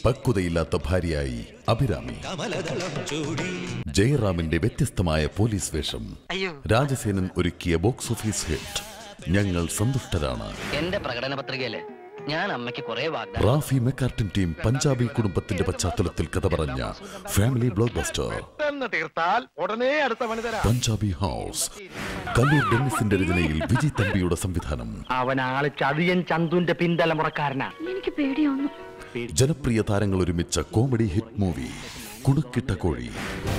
പക്വതയില്ലാത്ത ഭാര്യയായി അഭിരാമി ജയറാമിന്റെ വ്യത്യസ്തമായ പോലീസ് വേഷം രാജസേനൻ ഒരുക്കിയ ബോക്സ് ഓഫീസ് ഹിറ്റ് ഞങ്ങൾ സന്തുഷ്ടരാണ് എന്റെ പ്രകടന പത്രികയില് ഞാൻ അമ്മയ്ക്ക് കുറെ വാഗ്ദാനം റാഫി മെക്കാർട്ടിൻ ടീം പഞ്ചാബി കുടുംബത്തിന്റെ പശ്ചാത്തലത്തിൽ കഥ പറഞ്ഞ ഫാമിലി ബ്ലോക്ക് ബസ്റ്റർ പെട്ടെന്ന് തീർത്താൽ ഉടനെ അടുത്ത പണി തരാം പഞ്ചാബി ഹൗസ് കല്ലൂർ ഡെന്നിസിന്റെ രചനയിൽ വിജയ് തമ്പിയുടെ സംവിധാനം അവൻ ആള് ചതിയൻ ചന്തുന്റെ പിന്തലമുറക്കാരനാ എനിക്ക് പേടിയാവുന്നു ജനപ്രിയ താരങ്ങൾ ഒരുമിച്ച കോമഡി ഹിറ്റ് മൂവി കുണുക്കിട്ട കോഴി